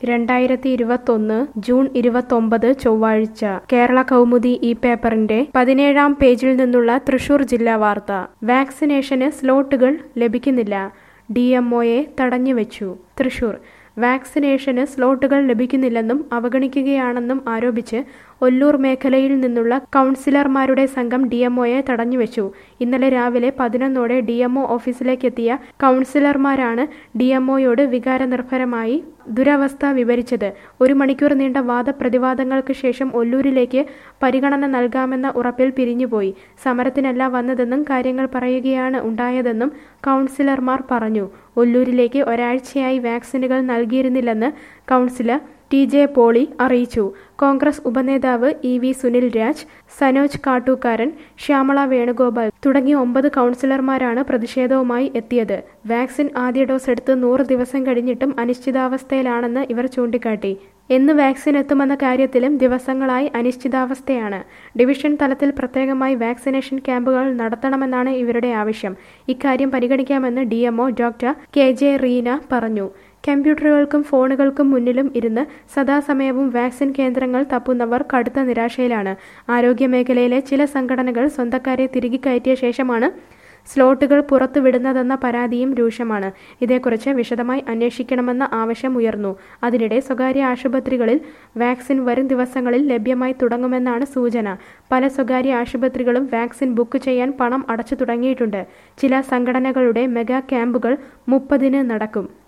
രണ്ടായിരത്തി ഇരുപത്തൊന്ന് ജൂൺ ഇരുപത്തൊമ്പത് ചൊവ്വാഴ്ച കേരള കൗമുദി ഈ പേപ്പറിന്റെ പതിനേഴാം പേജിൽ നിന്നുള്ള തൃശൂർ ജില്ലാ വാർത്ത വാക്സിനേഷന് സ്ലോട്ടുകൾ ലഭിക്കുന്നില്ല ഡി എംഒയെ തടഞ്ഞുവെച്ചു തൃശൂർ വാക്സിനേഷന് സ്ലോട്ടുകൾ ലഭിക്കുന്നില്ലെന്നും അവഗണിക്കുകയാണെന്നും ആരോപിച്ച് ഒല്ലൂർ മേഖലയിൽ നിന്നുള്ള കൗൺസിലർമാരുടെ സംഘം ഡിഎംഒയെ തടഞ്ഞുവെച്ചു ഇന്നലെ രാവിലെ പതിനൊന്നോടെ ഡിഎംഒ ഓഫീസിലേക്കെത്തിയ കൗൺസിലർമാരാണ് ഡിഎംഒയോട് വികാരനിർഭരമായി ദുരവസ്ഥ വിവരിച്ചത് ഒരു മണിക്കൂർ നീണ്ട വാദപ്രതിവാദങ്ങൾക്ക് ശേഷം ഒല്ലൂരിലേക്ക് പരിഗണന നൽകാമെന്ന ഉറപ്പിൽ പിരിഞ്ഞുപോയി സമരത്തിനല്ല വന്നതെന്നും കാര്യങ്ങൾ പറയുകയാണ് ഉണ്ടായതെന്നും കൗൺസിലർമാർ പറഞ്ഞു ഒല്ലൂരിലേക്ക് ഒരാഴ്ചയായി വാക്സിനുകൾ നൽകിയിരുന്നില്ലെന്ന് കൗൺസിലർ ടി ജെ പോളി അറിയിച്ചു കോൺഗ്രസ് ഉപനേതാവ് ഇ വി സുനിൽ രാജ് സനോജ് കാട്ടൂക്കാരൻ ശ്യാമള വേണുഗോപാൽ തുടങ്ങിയ ഒമ്പത് കൗൺസിലർമാരാണ് പ്രതിഷേധവുമായി എത്തിയത് വാക്സിൻ ആദ്യ ഡോസ് എടുത്ത് നൂറ് ദിവസം കഴിഞ്ഞിട്ടും അനിശ്ചിതാവസ്ഥയിലാണെന്ന് ഇവർ ചൂണ്ടിക്കാട്ടി എന്ന് വാക്സിൻ എത്തുമെന്ന കാര്യത്തിലും ദിവസങ്ങളായി അനിശ്ചിതാവസ്ഥയാണ് ഡിവിഷൻ തലത്തിൽ പ്രത്യേകമായി വാക്സിനേഷൻ ക്യാമ്പുകൾ നടത്തണമെന്നാണ് ഇവരുടെ ആവശ്യം ഇക്കാര്യം പരിഗണിക്കാമെന്ന് D doctor K J Reena പറഞ്ഞു കമ്പ്യൂട്ടറുകൾക്കും ഫോണുകൾക്കും മുന്നിലും ഇരുന്ന് സദാസമയവും വാക്സിൻ കേന്ദ്രങ്ങൾ തപ്പുന്നവർ കടുത്ത നിരാശയിലാണ് ആരോഗ്യമേഖലയിലെ ചില സംഘടനകൾ സ്വന്തക്കാരെ തിരികെ കയറ്റിയ ശേഷമാണ് സ്ലോട്ടുകൾ പുറത്തുവിടുന്നതെന്ന പരാതിയും രൂക്ഷമാണ് ഇതേക്കുറിച്ച് വിശദമായി അന്വേഷിക്കണമെന്ന ആവശ്യം ഉയർന്നു അതിനിടെ സ്വകാര്യ ആശുപത്രികളിൽ വാക്സിൻ വരും ദിവസങ്ങളിൽ ലഭ്യമായി തുടങ്ങുമെന്നാണ് സൂചന പല സ്വകാര്യ ആശുപത്രികളും വാക്സിൻ ബുക്ക് ചെയ്യാൻ പണം അടച്ചു തുടങ്ങിയിട്ടുണ്ട് ചില സംഘടനകളുടെ മെഗാ ക്യാമ്പുകൾ മുപ്പതിന് നടക്കും